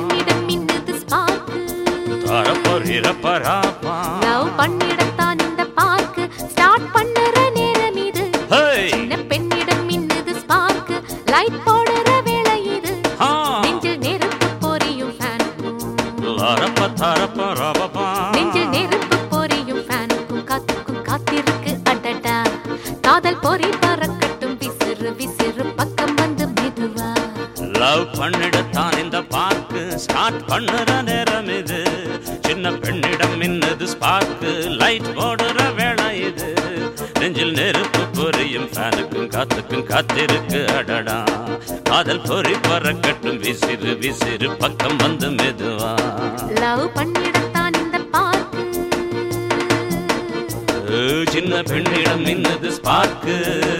பெண்ணிடம் மின்னுது spark தரப்பரிரப்பராப்பா love பண்ணிடத்தான் இந்த park start பண்ணுற நேரம் இது ஹேய் சின்ன பெண்ணிடம் மின்னுது ஸ்பார்க்கு லைட் போடுற வேளை இது ஆ நெஞ்சில் நெருப்பு பொரியும் ஃபேனுக்கும் லரப்ப தரப்ப ரபபா நெஞ்சில் நெருப்பு பொரியும் ஃபேனுக்கும் காத்துக்கும் காத்திருக்கு அடடா காதல் பொறி பறக்கட்டும் விசிறு விசிறு பக்கம் வந்து மெதுவா லவ் பண்ணிடத்தான் இந்த பார்க்கு ஸ்டார்ட் பண்ணுற நேரம் இது சின்ன பெண்ணிடம் மின்னது ஸ்பார்க்கு லைட் போடுற வேளை இது நெஞ்சில் நெருப்பு பொரியும் ஃபேனுக்கும் காத்துக்கும் காத்திருக்கு அடடா காதல் பொறி பறக்கட்டும் விசிறு விசிறு பக்கம் வந்து மெதுவா லவ் பண்ணிடத்தான் இந்த பார்க்கு ஏ, சின்ன பெண்ணிடம் மின்னது ஸ்பார்க்கு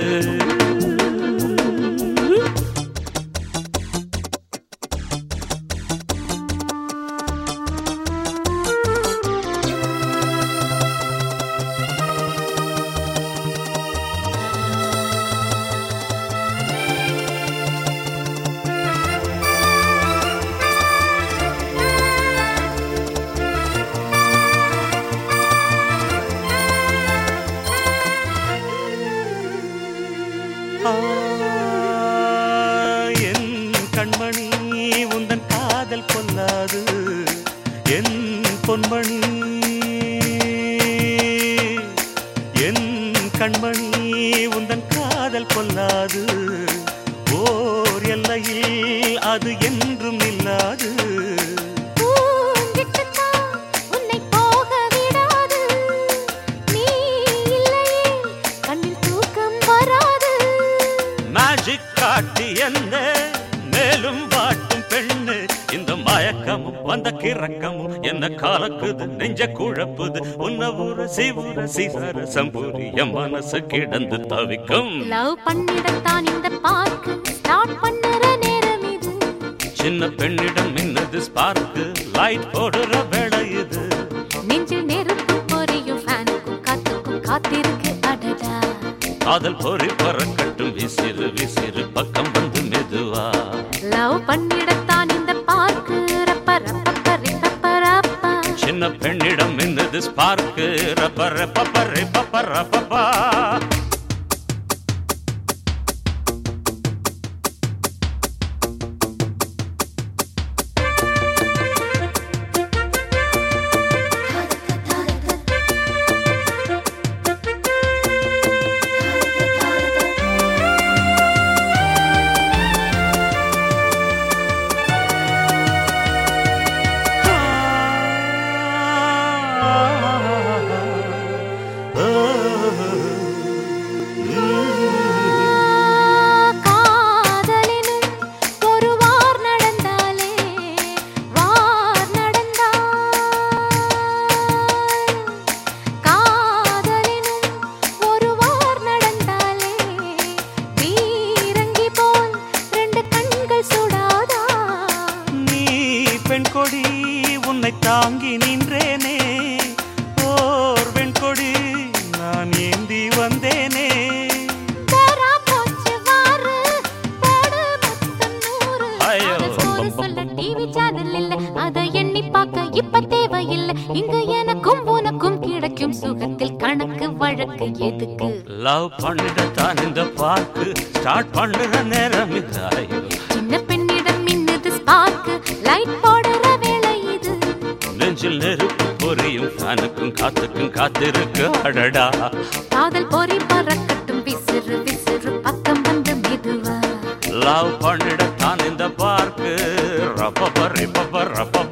ஆ, என் கண்மணி உந்தன் காதல் கொல்லாது என் பொன்மணி என் கண்மணி உந்தன் காதல் கொல்லாது ஓர் எல்லையில் அது என்றும் இல்லாது பூங்கிட்டத்தான் உன்னை போக விடாது. நீ இல்லையே கண்ணில் தூக்கம் வராது. மேஜிக் காட்டி என்ன மேலும் வாட்டும் பெண்ணு இந்த மயக்கமும் வந்த கிறக்கமும் என்ன கலக்குது நெஞ்ச குழப்புது உன்ன உரசி உரசி சரசம்பூரி என் மனசு கிடந்து தவிக்கும் லவ் பண்ணிடத்தான் இந்த பார்க்கு ஸ்டார்ட் பண்ணுற நேரம் இது சின்ன பெண்ணிடம் மின்னது ஸ்பார்க்கு லைட் போடுற வேளை இது நெஞ்சில் நெருப்பு பொரியும் ஃபேனுக்கும் காத்துக்கும் காத்திருக்கு அடடா காதல் பொறி பறக்கட்டும் விசிறு விசிறு பக்கம் வந்து மெதுவா லவ் பண்ணிடத்தான் இந்த பார்க்கு ரப்ப ரப்ப பரி ரப்ப ரப்பா சின்ன பெண்ணிடம் மின்னது ஸ்பார்க்கு ரப்ப ரப்ப பரி பப்ப ரப்பப்பா காதலினும் ஒரு வார் நடந்தாலே வார் நடந்தால் காதலினும் ஒரு வார் நடந்தாலே பீரங்கி போல் ரெண்டு கண்கள் சுடாதா நீ பெண் கொடி உன்னை தாங்கி நின்றேனே ஓர் பெண் கொடி நான் ஏந்தி வந்தேனே தரா போச்சு வாரு போடு மொத்தம் நூறு ஐயோ. அது சோறு சொல்ல டிவி சேனல் இல்ல அதை எண்ணி பார்க்க இப்ப தேவையில்லை இங்கு எனக்கும் உனக்கும் கிடைக்கும் சுகத்தில் கணக்கு வழக்கு எதுக்கு லவ் பண்ணிடத்தான் இந்த பார்க்கு ஸ்டார்ட் பண்ணுற நேரம் இது ஐயோ. சின்ன பெண்ணிடம் மின்னுது ஸ்பார்க்கு லைட் போடுற வேளை இது நெஞ்சில் நெருப்பு பொரியும் ஃபேனுக்கும் காத்துக்கும் காத்திருக்கு அடடா காதல் பொறி பறக்கட்டும் விசிறு விசிறு பக்கம் வந்து மெதுவா லவ் பண்ணிடத்தான் இந்த பார்க்கு ரப்ப ரப்ப ரப்ப